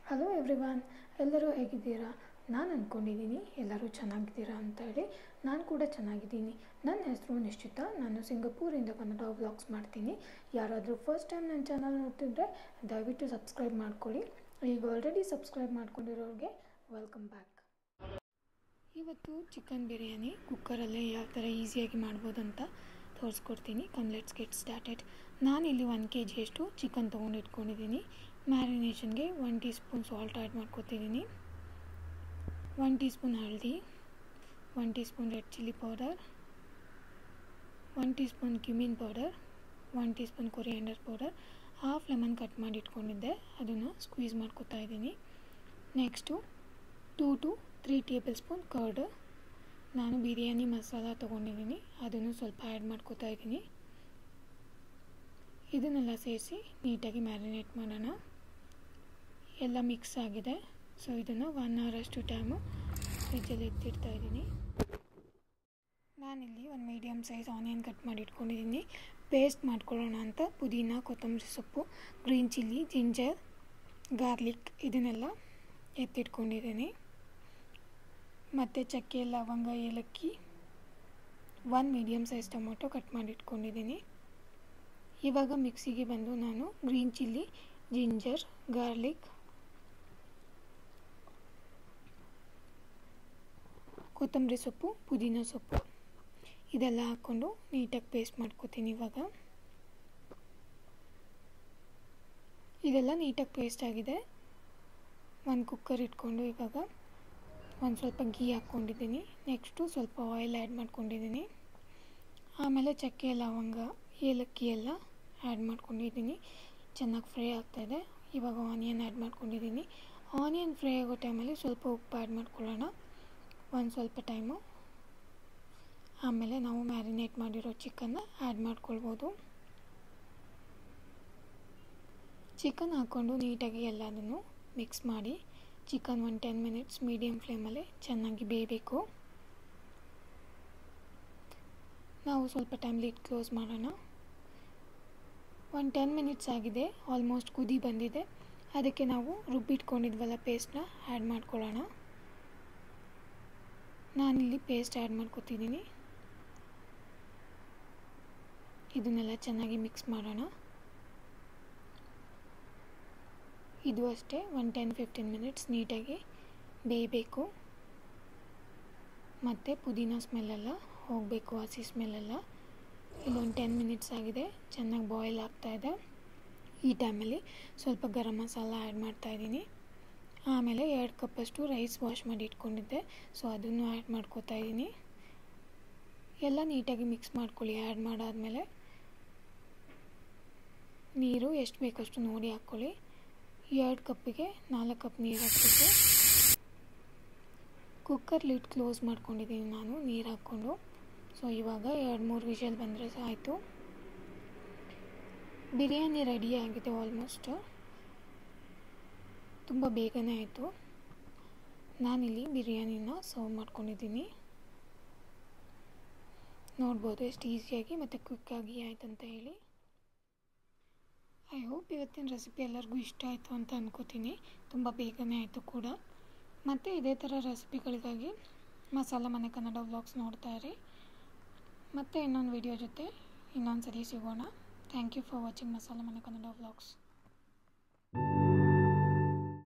hello everyone ಎಲ್ಲರೂ ಹೇಗಿದ್ದೀರಾ ನಾನು ಅಂದ್ಕೊಂಡಿದ್ದೀನಿ ಎಲ್ಲರೂ ಚೆನ್ನಾಗಿದ್ದೀರಾ ಅಂತ ಹೇಳಿ ನಾನು ಕೂಡ ಚೆನ್ನಾಗಿದ್ದೀನಿ ನನ್ನ ಹೆಸರು ನಿಶ್ಚಿತ ನಾನು ಸಿಂಗಪೂರಿಂದ ಕನ್ನಡ ವ್ಲಾಗ್ಸ್ ಮಾಡ್ತೀನಿ ಯಾರಾದರೂ ಫಸ್ಟ್ ಟೈಮ್ ನನ್ನ ಚಾನಲ್ ನೋಡ್ತಿದ್ರೆ ದಯವಿಟ್ಟು ಸಬ್ಸ್ಕ್ರೈಬ್ ಮಾಡ್ಕೊಳ್ಳಿ ಈಗ ಆಲ್ರೆಡಿ ಸಬ್ಸ್ಕ್ರೈಬ್ ಮಾಡ್ಕೊಂಡಿರೋರಿಗೆ ವೆಲ್ಕಮ್ ಬ್ಯಾಕ್ ಇವತ್ತು ಚಿಕನ್ ಬಿರಿಯಾನಿ ಕುಕ್ಕರಲ್ಲೇ ಯಾವ ಥರ ಈಸಿಯಾಗಿ ಮಾಡ್ಬೋದು ಅಂತ ತೋರಿಸ್ಕೊಡ್ತೀನಿ ಕಮ್ ಲೆಟ್ಸ್ ಗೆಟ್ ಸ್ಟಾರ್ಟೆಡ್ ನಾನಿಲ್ಲಿ ಒನ್ ಕೆ ಜಿಯಷ್ಟು ಚಿಕನ್ ತೊಗೊಂಡು ಇಟ್ಕೊಂಡಿದ್ದೀನಿ ಮ್ಯಾರಿನೇಷನ್ಗೆ one teaspoon salt add ಮಾಡ್ಕೊತಿದ್ದೀನಿ ಒನ್ ಟೀ ಸ್ಪೂನ್ ಹಳದಿ one teaspoon red chilli powder one teaspoon cumin powder one teaspoon coriander powder half lemon cut ಮಾಡಿ ಇಟ್ಕೊಂಡಿದ್ದೆ ಅದನ್ನು ಸ್ಕ್ವೀಸ್ ಮಾಡ್ಕೊತಾ ಇದ್ದೀನಿ next two to three table tablespoon curd ನಾನು ಬಿರಿಯಾನಿ ಮಸಾಲ ತೊಗೊಂಡಿದ್ದೀನಿ ಅದನ್ನು ಸ್ವಲ್ಪ ಆ್ಯಡ್ ಮಾಡ್ಕೋತಾ ಇದ್ದೀನಿ ಇದನ್ನೆಲ್ಲ ಸೇರಿಸಿ ನೀಟಾಗಿ ಮ್ಯಾರಿನೇಟ್ ಮಾಡೋಣ ಎಲ್ಲ ಮಿಕ್ಸ್ ಆಗಿದೆ ಸೊ ಇದನ್ನು ಒನ್ ಅವರಷ್ಟು ಟೈಮು ಫ್ರಿಜ್ಜಲ್ಲಿ ಎತ್ತಿಡ್ತಾ ಇದ್ದೀನಿ ನಾನಿಲ್ಲಿ ಒಂದು ಮೀಡಿಯಮ್ ಸೈಜ್ ಆನಿಯನ್ ಕಟ್ ಮಾಡಿ ಇಟ್ಕೊಂಡಿದ್ದೀನಿ ಪೇಸ್ಟ್ ಮಾಡ್ಕೊಳ್ಳೋಣ ಅಂತ ಪುದೀನ ಕೊತ್ತಂಬರಿ ಸೊಪ್ಪು ಗ್ರೀನ್ ಚಿಲ್ಲಿ ಜಿಂಜರ್ ಗಾರ್ಲಿಕ್ ಇದನ್ನೆಲ್ಲ ಎತ್ತಿಟ್ಕೊಂಡಿದ್ದೀನಿ ಮತ್ತು ಚಕ್ಕೆ ಲವಂಗ ಏಲಕ್ಕಿ one medium size tomato cut ಮಾಡಿ ಇಟ್ಕೊಂಡಿದ್ದೀನಿ ಇವಾಗ ಮಿಕ್ಸಿಗೆ ಬಂದು ನಾನು ಗ್ರೀನ್ ಚಿಲ್ಲಿ ಜಿಂಜರ್ ಗಾರ್ಲಿಕ್ ಕೊತ್ತಂಬರಿ ಸೊಪ್ಪು ಪುದೀನ ಸೊಪ್ಪು ಇದೆಲ್ಲ ಹಾಕ್ಕೊಂಡು ನೀಟಾಗಿ ಪೇಸ್ಟ್ ಮಾಡ್ಕೋತೀನಿ ಇವಾಗ ಇದೆಲ್ಲ ನೀಟಾಗಿ ಪೇಸ್ಟ್ ಆಗಿದೆ ಒಂದು ಕುಕ್ಕರ್ ಇಟ್ಕೊಂಡು ಇವಾಗ ಒಂದು ಸ್ವಲ್ಪ ಗೀ ಹಾಕ್ಕೊಂಡಿದ್ದೀನಿ ನೆಕ್ಸ್ಟು ಸ್ವಲ್ಪ ಆಯಿಲ್ ಆ್ಯಡ್ ಮಾಡ್ಕೊಂಡಿದ್ದೀನಿ ಆಮೇಲೆ ಚಕ್ಕೆ ಲವಂಗ ಏಲಕ್ಕಿ ಎಲ್ಲ ಆ್ಯಡ್ ಮಾಡ್ಕೊಂಡಿದ್ದೀನಿ ಚೆನ್ನಾಗಿ ಫ್ರೈ ಆಗ್ತಾಯಿದೆ ಇವಾಗ ಆನಿಯನ್ ಆ್ಯಡ್ ಮಾಡ್ಕೊಂಡಿದ್ದೀನಿ ಆನಿಯನ್ ಫ್ರೈ ಆಗೋ ಟೈಮಲ್ಲಿ ಸ್ವಲ್ಪ ಉಪ್ಪು ಆ್ಯಡ್ ಮಾಡ್ಕೊಳ್ಳೋಣ ಒಂದು ಸ್ವಲ್ಪ ಟೈಮು ಆಮೇಲೆ ನಾವು ಮ್ಯಾರಿನೇಟ್ ಮಾಡಿರೋ ಚಿಕನ್ನ ಆ್ಯಡ್ ಮಾಡ್ಕೊಳ್ಬೋದು ಚಿಕನ್ ಹಾಕ್ಕೊಂಡು ನೀಟಾಗಿ ಎಲ್ಲದನ್ನು ಮಿಕ್ಸ್ ಮಾಡಿ ಚಿಕನ್ ಒಂದು ಟೆನ್ ಮಿನಿಟ್ಸ್ ಮೀಡಿಯಮ್ ಫ್ಲೇಮಲ್ಲಿ ಚೆನ್ನಾಗಿ ಬೇಯಬೇಕು ನಾವು ಸ್ವಲ್ಪ ಟೈಮ್ ಲಿಟ್ ಕ್ಲೋಸ್ ಮಾಡೋಣ ಒಂದು ಟೆನ್ ಮಿನಿಟ್ಸ್ ಆಗಿದೆ ಆಲ್ಮೋಸ್ಟ್ ಕುದಿ ಬಂದಿದೆ ಅದಕ್ಕೆ ನಾವು ರುಬ್ಬಿಟ್ಕೊಂಡಿದ್ವಲ್ಲ ಪೇಸ್ಟ್ನ ಆ್ಯಡ್ ಮಾಡ್ಕೊಳ್ಳೋಣ ನಾನಿಲ್ಲಿ ಪೇಸ್ಟ್ ಆ್ಯಡ್ ಮಾಡ್ಕೊತಿದ್ದೀನಿ ಇದನ್ನೆಲ್ಲ ಚೆನ್ನಾಗಿ ಮಿಕ್ಸ್ ಮಾಡೋಣ ಇದು ಅಷ್ಟೇ ಒಂದು ಟೆನ್ ಫಿಫ್ಟೀನ್ ಮಿನಿಟ್ಸ್ ನೀಟಾಗಿ ಬೇಯಬೇಕು ಮತ್ತು ಪುದೀನ ಸ್ಮೆಲ್ಲೆಲ್ಲ ಹೋಗಬೇಕು ಹಸಿ ಸ್ಮೆಲ್ಲೆಲ್ಲ ಇಲ್ಲೊಂದು ಟೆನ್ ಮಿನಿಟ್ಸ್ ಆಗಿದೆ ಚೆನ್ನಾಗಿ ಬಾಯ್ಲ್ ಆಗ್ತಾಯಿದೆ ಈ ಟೈಮಲ್ಲಿ ಸ್ವಲ್ಪ ಗರಂ ಮಸಾಲ ಆ್ಯಡ್ ಮಾಡ್ತಾಯಿದ್ದೀನಿ ಆಮೇಲೆ ಎರಡು ಕಪ್ಪಷ್ಟು ರೈಸ್ ವಾಶ್ ಮಾಡಿ ಇಟ್ಕೊಂಡಿದ್ದೆ ಸೊ ಅದನ್ನು ಆ್ಯಡ್ ಮಾಡ್ಕೋತಾ ಇದ್ದೀನಿ ಎಲ್ಲ ನೀಟಾಗಿ ಮಿಕ್ಸ್ ಮಾಡ್ಕೊಳ್ಳಿ ಆ್ಯಡ್ ಮಾಡಾದಮೇಲೆ ನೀರು ಎಷ್ಟು ಬೇಕಷ್ಟು ನೋಡಿ ಹಾಕ್ಕೊಳ್ಳಿ ಎರಡು ಕಪ್ಪಿಗೆ ನಾಲ್ಕು ಕಪ್ ನೀರು ಹಾಕ್ಬಿಟ್ಟು ಕುಕ್ಕರ್ ಲಿಡ್ ಕ್ಲೋಸ್ ಮಾಡ್ಕೊಂಡಿದ್ದೀನಿ ನಾನು ನೀರು ಹಾಕ್ಕೊಂಡು ಸೊ ಇವಾಗ ಎರಡು ಮೂರು ವಿಷಲ್ ಬಂದರೆ ಆಯಿತು ಬಿರಿಯಾನಿ ರೆಡಿ ಆಗಿದೆ ಆಲ್ಮೋಸ್ಟ್ ತುಂಬ ಬೇಗನೆ ಆಯಿತು ನಾನಿಲ್ಲಿ ಬಿರಿಯಾನಿನ ಸರ್ವ್ ಮಾಡ್ಕೊಂಡಿದ್ದೀನಿ ನೋಡ್ಬೋದು ಎಷ್ಟು ಈಸಿಯಾಗಿ ಮತ್ತು ಕ್ವಿಕ್ಕಾಗಿ ಆಯ್ತಂತ ಹೇಳಿ ಐ ಹೋಪ್ ಇವತ್ತಿನ ರೆಸಿಪಿ ಎಲ್ಲರಿಗೂ ಇಷ್ಟ ಆಯಿತು ಅಂತ ಅನ್ಕೋತೀನಿ ತುಂಬ ಬೇಗನೆ ಆಯಿತು ಕೂಡ ಮತ್ತು ಇದೇ ಥರ ರೆಸಿಪಿಗಳಿಗಾಗಿ ಮಸಾಲ ಮನೆ ಕನ್ನಡ ವ್ಲಾಗ್ಸ್ ನೋಡ್ತಾ ಇರಿ ಮತ್ತು ಇನ್ನೊಂದು ವಿಡಿಯೋ ಜೊತೆ ಇನ್ನೊಂದು ಸರಿ ಸಿಗೋಣ thank you for watching Masala Mane Kannada vlogs